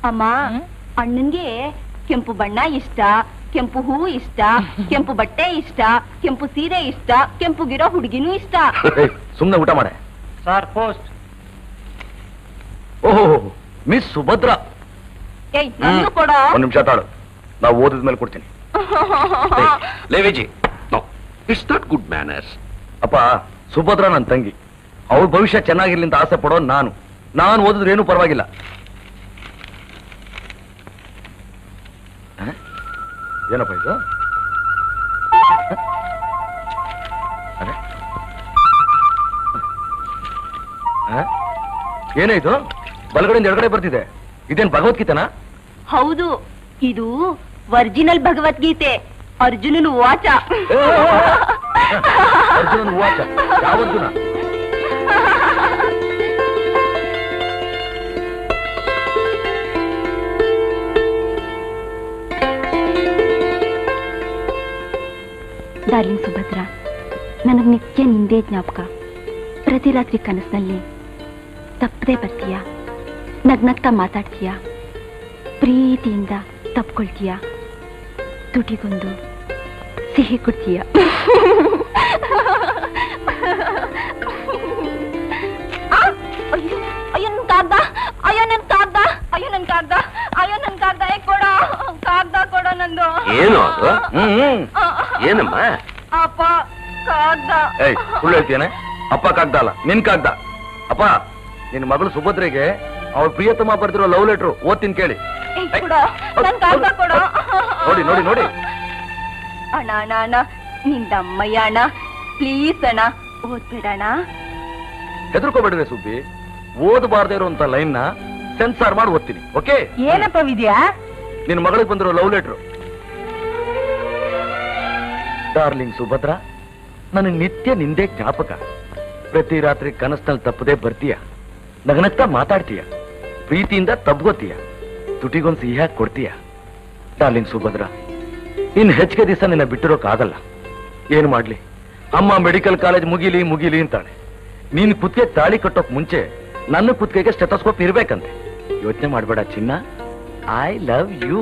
ಅಮ್ಮ ಅಣ್ಣನ್ಗೆ ಕೆಂಪು ಬಣ್ಣ ಇಷ್ಟ ಕೆಂಪು ಹೂವು ಇಷ್ಟ ಕೆಂಪು ಬಟ್ಟೆ ಇಷ್ಟ ಕೆಂಪು ಸೀರೆ ಇಷ್ಟ ಕೆಂಪುಗಿರೋ ಹುಡುಗಿನೂ ಇಷ್ಟ ಸುಮ್ನೆ ಊಟ ಮಾಡೆ ಸರ್ ಪೋಸ್ಟ್ ಓಹೋ ಮಿಸ್ ಸುಭದ್ರಾ ಏಯ್ ನನ್ಗೂ ಕೊಡೋ ಒಂದ್ ನಿಮಿಷ ತಾಳು ನಾವು ಓದಿದ ಮೇಲೆ ಕೊಡ್ತೀನಿ ಲೇವೇಜಿ no it's not good manners ಅಪ್ಪ ಸುಭದ್ರಾ ನನ್ನ ತಂಗಿ ಅವಳ ಭವಿಷ್ಯ ಚೆನ್ನಾಗಿರ್ಲಿ ಅಂತ ಆಸೆ ಪಡೋ ನಾನು ನಾನು ಓದಿದ್ರೆ ಏನೂ ಪರವಾಗಿಲ್ಲ ಹ? ಏನಪ್ಪ ಇದು ಹ? ಅರೆ? ಹ? ಏನೇ ಇದು ಬಲಗಡೆಯಿಂದ ಎಡಗಡೆ ಬರ್ತಿದೆ ಇದೇನ್ ಭಗವದ್ಗೀತನಾ ಹೌದು ಇದು ಒರಿಜಿನಲ್ ಭಗವದ್ಗೀತೆ ಅರ್ಜುನನ ವಾಚ ಅರ್ಜುನನ್ ವಾಚ ಯಾವ ಅರ್ಜುನ ಡಾರ್ಲಿಂಗ್ ಸುಭದ್ರ ನನಗ್ ನಿತ್ಯ ನಿಂದೇ ಜ್ಞಾಪಕ ಪ್ರತಿ ರಾತ್ರಿ ಕನಸಿನಲ್ಲಿ ತಪ್ಪದೆ ಬರ್ತೀಯ ನಗ್ನಗ್ತಾ ಮಾತಾಡ್ತೀಯ ಪ್ರೀತಿಯಿಂದ ತಪ್ಕೊಳ್ತೀಯ ತುಟಿಗೊಂದು ಸಿಹಿ ಕೊಡ್ತೀಯ ಅಯ್ಯೋ ಅಯ್ಯೋ ನನ್ ಕಾಗ್ದ ಅಯ್ಯೋ ನನ್ ಕಾಗ್ದ ಅಯ್ಯೋ ನನ್ ಕಾಗ್ದ ಅಯ್ಯೋ ನನ್ ಕಾಗ್ದ ಏ ಕೊಡ ಕಾಗ್ದ ಕೊಡ ನಂದು ಏನು ಅದು? ಹ್ಮ್ ಹ್ಮ್ ಏನಮ್ಮ ಅಪ್ಪ ಕಾಗ್ದ ಏಯ್ ಸುಳ್ಳು ಹೇಳ್ತೇನೆ ಅಪ್ಪ ಕಾಗ್ದ ಅಲ್ಲ ನಿನ್ ಕಾಗ್ದ ಅಪ್ಪ ನಿನ್ ಮಗಳು ಸುಭದ್ರೆಗೆ ಅವಳ ಪ್ರಿಯತಮ ಬರ್ದಿರೋ ಲವ್ ಲೆಟ್ರು ಓದ್ತೀನಿ ಕೇಳಿ ಏಯ್, ಕೊಡು ನನ್ ಕಾಗ್ದ ಕೊಡು ನೋಡಿ ನೋಡಿ ನೋಡಿ ಅಣ್ಣ ಅಣ್ಣ ಅಣ್ಣ ನಿಂದಮ್ಮಯ್ಯ ಅಣ್ಣ ಪ್ಲೀಸ್ ಅಣ್ಣ ಓದ್ಬೇಡಣ್ಣ ಹೆದರ್ಕೋಬೇಡ್ರಿ ಸುಬ್ಬಿ ಓದಬಾರ್ದೇ ಇರುವಂತ ಲೈನ್ ನ ಸೆನ್ಸಾರ್ ಮಾಡಿ ಓದ್ತೀನಿ ಓಕೆ ಏನಪ್ಪ ವಿದ್ಯಾ ನಿನ್ ಮಗಳಿಗೆ ಬಂದಿರೋ ಲವ್ ಲೆಟ್ರು ಡಾರ್ಲಿಂಗ್ ಸುಭದ್ರ ನನಗೆ ನಿತ್ಯ ನಿಂದೇ ಜ್ಞಾಪಕ ಪ್ರತಿ ರಾತ್ರಿ ಕನಸಿನಲ್ಲಿ ತಪ್ಪದೆ ಬರ್ತೀಯ ನಗನಗ್ತಾ ಮಾತಾಡ್ತೀಯ ಪ್ರೀತಿಯಿಂದ ತಬ್ಗೋತೀಯ ತುಟಿಗೊಂದು ಸಿಹಿ ಹಾಕಿ ಕೊಡ್ತೀಯ ಡಾರ್ಲಿಂಗ್ ಸುಭದ್ರ ಇನ್ ಹೆಚ್ಚಿಗೆ ದಿವಸ ನಿನ್ನ ಬಿಟ್ಟಿರೋಕ್ಕಾಗಲ್ಲ ಏನ್ ಮಾಡ್ಲಿ ಅಮ್ಮ ಮೆಡಿಕಲ್ ಕಾಲೇಜ್ ಮುಗಿಲಿ ಮುಗಿಲಿ ಅಂತಾಳೆ ನೀನ್ ಕುತ್ತಿಗೆ ತಾಳಿ ಕಟ್ಟೋಕ್ ಮುಂಚೆ ನನ್ನ ಕುತ್ತಿಗೆಗೆ ಸ್ಟೆಥೋಸ್ಕೋಪ್ ಇರ್ಬೇಕಂತೆ ಯೋಚನೆ ಮಾಡ್ಬೇಡ ಚಿನ್ನ ಐ ಲವ್ ಯು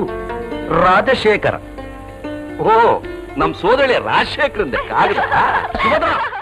ರಾಜಶೇಖರ ಓ ನಮ್ ಸೋದಳಿ ರಾಜಶೇಖರಿಂದ ಕಾಗದ ಸುಭದ್ರ